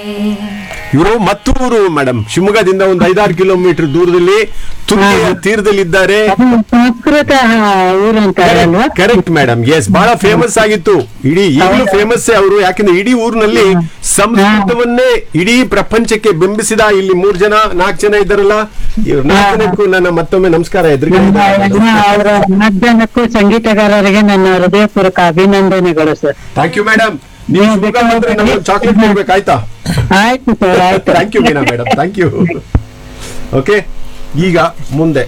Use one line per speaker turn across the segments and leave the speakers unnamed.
ಇವರು ಮತ್ತೂರು ಮೇಡಮ್ ಶಿವಮೊಗ್ಗದಿಂದ ಒಂದು ಐದಾರು ಕಿಲೋಮೀಟರ್ ದೂರದಲ್ಲಿ ತುರ್ಕಿಯ ತೀರದಲ್ಲಿದ್ದಾರೆ
ಅದು ಸಂಸ್ಕೃತ ಊರು ಅಂತಾರಲ್ವಾ
ಕರೆಕ್ಟ್ ಮೇಡಮ್ ಎಸ್ ಬಹಳ ಫೇಮಸ್ ಆಗಿತ್ತು ಇಡೀ ಈಗಲೂ ಫೇಮಸ್ ಅವರು ಯಾಕಂದ್ರೆ ಇಡೀ ಊರಿನಲ್ಲಿ ಸಂಸ್ಕೃತವನ್ನೇ ಇಡೀ ಪ್ರಪಂಚಕ್ಕೆ ಬಿಂಬಿಸಿದ ಇಲ್ಲಿ ಮೂರ್ ಜನ ನಾಲ್ಕು ಜನ ಇದ್ದಾರಲ್ಲ ಇವ್ರ ನಾಲ್ಕು ಜನಕ್ಕೂ ನನ್ನ ಮತ್ತೊಮ್ಮೆ ನಮಸ್ಕಾರ ಎದುರಿಗೆ
ನಮ್ಮ ಎಲ್ಲ ಅವರ ಮಧ್ಯಾಹ್ನಕ್ಕೂ ಸಂಗೀತಗಾರರಿಗೆ ನನ್ನ ಹೃದಯಪೂರ್ವಕ ಅಭಿನಂದನೆಗಳು ಸರ್
ಥ್ಯಾಂಕ್ ಯು ಮೇಡಮ್ ನೀವು ಶಿವಮೊಗ್ಗ ಬಂದ್ರೆ ನಮ್ಗೆ ಚಾಕ್ಲೇಟ್ ಕೊಡ್ಬೇಕು ಆಯ್ತಾ
ಆಯ್ತು ಸರ್ ಆಯ್ತು
thank you Meena madam thank you okay ಈಗ ಮುಂದೆ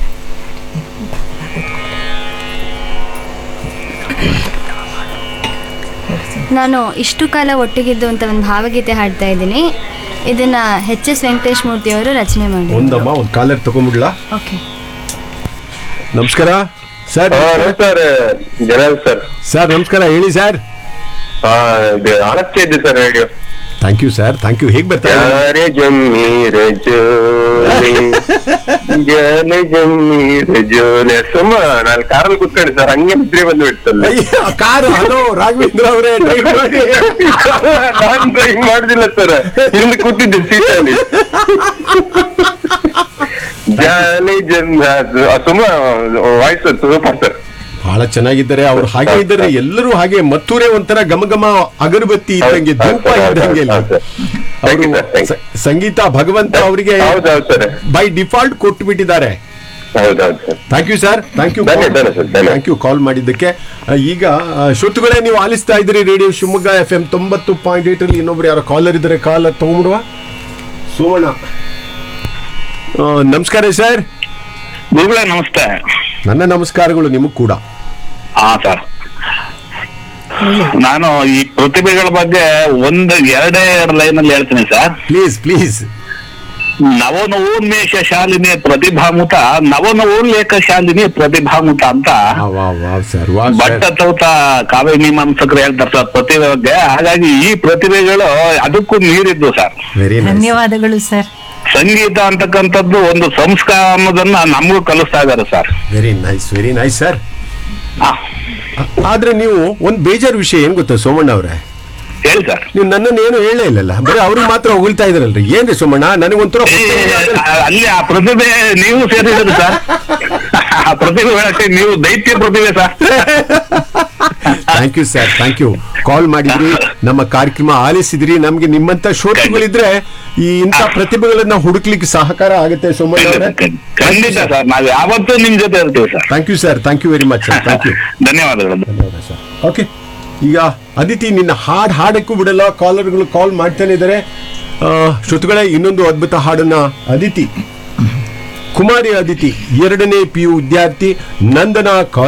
ನಾನು ಇಷ್ಟು ಕಾಲ ಒಟ್ಟಿಗಿದ್ದು ಅಂತ ಒಂದು ಭಾವಗೀತೆ ಹಾಡ್ತಾ ಇದ್ದೀನಿ ಇದನ್ನ ಎಚ್ ಎಸ್ ವೆಂಕಟೇಶ್ ಮೂರ್ತಿ ಅವರು ರಚನೆ ಮಾಡಿ
ಒಂದಮ್ಮ ಒಂದು ಕಾಲರ್ ತಗೊಂಡ್ಬಿಡ್ಲಾ
ಓಕೆ
ನಮಸ್ಕಾರ sir
sir Jalal sir
sir ನಮಸ್ಕಾರ ಹೇಳಿ ಸರ್
ಆನಸ್ತಿ ಇದ್ದೆ sir radio
thank you sir thank you ಹೇಗೆ ಬರ್ತಾ ಇದೆ
ಯಾರೇ ಜಮ್ಮೀರ ಜೋಲಿ ಜನ ಜಮ್ಮೀರ ಜೋಲಿ ಸುಮ್ಮ ನಾನು ಕಾರಲ್ಲಿ ಕುತ್ಕೊಂಡೆ ಸರ್ ಹಂಗೆ ನಿದ್ರೆ ಬಂದು ಬಿಡ್ತಲ್ಲ
ಅಯ್ಯ, ಕಾರು ಹಲೋ ರಾಘವೇಂದ್ರ ಅವರೇ drive ಮಾಡಿ.
ನಾನು ಡ್ರೈವ್ ಮಾಡುದಿಲ್ಲ ಸರ್ ಹಿಂದೆ ಕೂತಿದ್ದೆ ಸೀಟಲ್ಲಿ ಜಾಲಿ ಜನ್ ಸುಮ್ಮ ವಾಯ್ಸ್ ಸೂಪರ್ ಸರ್
ಬಹಳ ಚೆನ್ನಾಗಿದ್ದಾರೆ ಅವ್ರು ಹಾಗೆ ಇದ್ದಾರೆ ಎಲ್ಲರೂ ಹಾಗೆ ಮತ್ತೂರೇ ಒಂಥರ ಘಮ ಘಮ ಅಗರಬತ್ತಿ ಇದ್ದಂಗೆ ಧೂಪ ಇದ್ದಂಗೆ ಇಲ್ಲಿ. ಅವರು ಸ- ಸಂಗೀತ ಭಗವಂತ ಅವರಿಗೆ
ಹೌದೌದು ಸರ್
ಬೈ ಡಿಫಾಲ್ಟ್ ಕೊಟ್ಟು ಬಿಟ್ಟಿದ್ದಾರೆ
ಹೌದೌದು sir
thank you sir thank you
ಧನ್ಯ, ಧನ್ಯ ಸರ್, ಧನ್ಯ.
ಥ್ಯಾಂಕ್ ಯು ಕಾಲ್ ಮಾಡಿದ್ದಕ್ಕೆ ಆ, ಈಗ ಆ, ಶ್ರೋತೃಗಳೇ ನೀವು ಆಲಿಸ್ತಾ ಇದ್ದೀರಿ ರೇಡಿಯೋ ಶಿವಮೊಗ್ಗ ಎಫ್ ಎಂ ತೊಂಬತ್ತು ಪಾಯಿಂಟ್ ಏಟ್ ಅಲ್ಲಿ ಇನ್ನೊಬ್ರು ಯಾರೋ ಕಾಲರ್ ಇದ್ದಾರೆ ಕಾಲರ್ ತಗೊಂಡ್ಬಿಡುವ ಸುವರ್ಣ ಆ, ನಮಸ್ಕಾರ ಸರ್
ಗುರುಗಳೇ ನಮಸ್ತೆ
ನನ್ನ ನಮಸ್ಕಾರಗಳು ನಿಮಗ್ ಕೂಡ
ಹಾ ಸರ್ ನಾನು ಈ ಪ್ರತಿಭೆಗಳ ಬಗ್ಗೆ ಒಂದು ಎರಡೇ ಎರಡು ಲೈನ್ ಅಲ್ಲಿ ಹೇಳ್ತೀನಿ ಸರ್
ಪ್ಲೀಸ್ ಪ್ಲೀಸ್
ನವನವೋನ್ಮೇಷ ಶಾಲಿನಿ ಪ್ರತಿಭಾಮುತ ನವನವೋಲ್ಲೇಖ ಶಾಲಿನಿ ಪ್ರತಿಭಾಮುತ ಅಂತ
wow wow sir wow
Bhatta
sir
Tauta ಕಾವ್ಯ ಮೀಮಾಂಸಕರು ಹೇಳ್ತಾರೆ ಸರ್ ಪ್ರತಿಭೆ ಬಗ್ಗೆ ಹಾಗಾಗಿ ಈ ಪ್ರತಿಭೆಗಳು ಅದಕ್ಕೂ ಮೀರಿದ್ದು ಸರ್
ವೆರಿ ನೈಸ್
ಧನ್ಯವಾದಗಳು ಸರ್
ಸಂಗೀತ ಅಂತಕ್ಕಂಥದ್ದು ಒಂದು ಸಂಸ್ಕಾರ ಅನ್ನೋದನ್ನ ನಮಗೂ ಕಲಿಸ್ತಾ ಇದ್ದಾರೆ sir
very nice very nice sir
ಆ,
ಆದ್ರೆ ನೀವು ಒಂದ್ ಬೇಜಾರ್ ವಿಷಯ ಏನ್ ಗೊತ್ತಾ ಸೋಮಣ್ಣ ಅವ್ರೆ
ಹೇಳಿ ಸರ್
ನೀವು ನನ್ನನ್ನು ಏನು ಹೇಳೇ ಇಲ್ಲಲ್ಲ ಬರೀ ಅವ್ರಿಗೆ ಮಾತ್ರ ಹೊಗಳ್ತಾ ಇದ್ರಲ್ರಿ ಏನ್ರಿ ಸೋಮಣ್ಣ ನನಗೊಂಥರ
ಏ, ಅಲ್ಲಿ ಆ ಪ್ರತಿಭೆ ನೀವು ಸೇರಿದ್ರಿ ಸರ್ ಆ ಪ್ರತಿಭೆ ಹೇಳಕ್ಕೆ ನೀವು ದೈತ್ಯ ಪ್ರತಿಭೆ sir
thank you sir thank you call ಮಾಡಿದ್ರಿ ನಮ್ಮ ಕಾರ್ಯಕ್ರಮ ಆಲಿಸಿದ್ರಿ ನಮ್ಗೆ ನಿಮ್ಮಂತ ಶ್ರೋತೃಗಳಿದ್ರೆ ಈ ಇಂಥ ಪ್ರತಿಭೆಗಳನ್ನ ಹುಡುಕ್ಲಿಕ್ಕೆ ಸಹಕಾರ ಆಗುತ್ತೆ ಸೋಮಣ್ಣ ಅವರೇ
ಖಂಡಿತ ಸರ್ ನಾವು ಯಾವತ್ತೂ ನಿಮ್ ಜೊತೆ ಇರ್ತೀವಿ sir
thank you sir thank you very much sir thank you
ಧನ್ಯವಾದಗಳು
ಓಕೆ ಈಗ ಅದಿತಿ ನಿನ್ನ ಹಾಡ್ ಹಾಡಕ್ಕೂ ಬಿಡಲ್ಲ ಕಾಲರ್ಗಳು ಕಾಲ್ ಮಾಡ್ತಾನೆ ಇದ್ದಾರೆ ಆ, ಶ್ರೋತೃಗಳೇ ಇನ್ನೊಂದು ಅದ್ಭುತ ಹಾಡನ್ನ ಅದಿತಿ ಕುಮಾರಿ ಅದಿತಿ ಎರಡನೇ ಪಿ ಯು ವಿದ್ಯಾರ್ಥಿ ನಂದನ